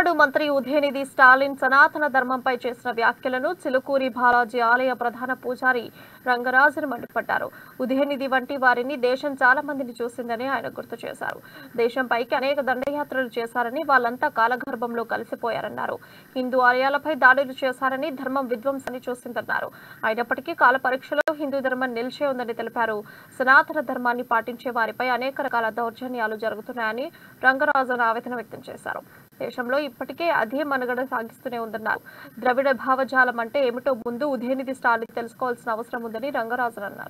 తమిళనాడు మంత్రి ఉదయనిధి స్టాలిన్ సనాతన ధర్మంపై చేసిన వ్యాఖ్యలను చిలుకూరి బాలాజీ ఆలయ ప్రధాన పూజారి రంగరాజన్ మండిపడ్డారు ఉదయనిధి వంటి వారిని దేశం చాలా మందిని చూసిందని ఆయన గుర్తు చేశారు దేశంపైకి అనేక దండయాత్రలు చేశారని వాళ్ళంతా కాలగర్భంలో కలిసిపోయారన్నారు హిందూ ఆలయాలపై దాడులు చేశారని ధర్మం విధ్వంసాన్ని చూసిందన్నారు అయినప్పటికీ కాల పరీక్షలో హిందూ ధర్మం నిలిచే ఉందని తెలిపారు సనాతన ధర్మాన్ని పాటించే వారిపై అనేక రకాల దౌర్జన్యాలు జరుగుతున్నాయని రంగరాజన్ ఆవేదన వ్యక్తం చేశారు దేశంలో ఇప్పటికే అదే మనుగడ సాగిస్తూనే ఉందన్నారు ద్రవిడ భావజాలం అంటే ఏమిటో ముందు ఉదయనిధి స్టాలిన్ తెలుసుకోవాల్సిన అవసరం ఉందని రంగరాజన్ అన్నారు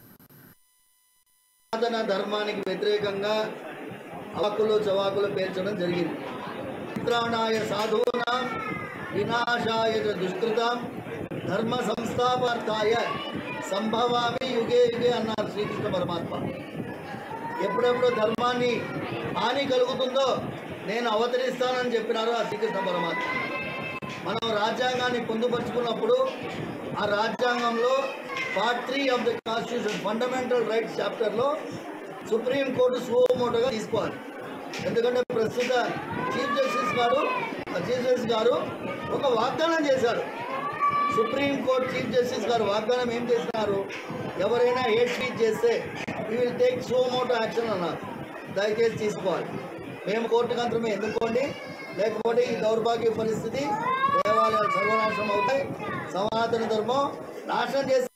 సనాతన ధర్మానికి వ్యతిరేకంగా అవాకులు చవాకులు పేర్చడం జరిగింది చిత్రాణాయ సాధూనాం వినాశాయ చ దుష్కృతాం ధర్మ సంస్థాపార్థాయ సంభవామి యుగే యుగే అన్నారు శ్రీకృష్ణ పరమాత్మ ఎప్పుడెప్పుడు ధర్మాన్ని హాని కలుగుతుందో నేను అవతరిస్తానని చెప్పినారు ఆ శ్రీకృష్ణ పరమాత్మ మనం రాజ్యాంగాన్ని పొందుపరుచుకున్నప్పుడు ఆ రాజ్యాంగంలో part three of the constitution fundamental rights చాప్టర్లో సుప్రీం కోర్టు సుమోటోగా తీసుకోవాలి ఎందుకంటే ప్రస్తుత చీఫ్ జస్టిస్ గారు చీఫ్ జస్టిస్ గారు ఒక వాగ్దానం చేశారు సుప్రీం కోర్టు చీఫ్ జస్టిస్ గారు వాగ్దానం ఏం చేసినారు ఎవరైనా హేట్ స్పీచ్ చేస్తే we will take suo motu action అన్నారు దయచేసి తీసుకోవాలి మేము కోర్టు కంత్రమే ఎన్నుకోండి లేకపోతే ఈ దౌర్భాగ్య పరిస్థితి దేవాలయాలు సర్వనాశనం అవుతాయి సనాతన ధర్మం నాశనం చేసి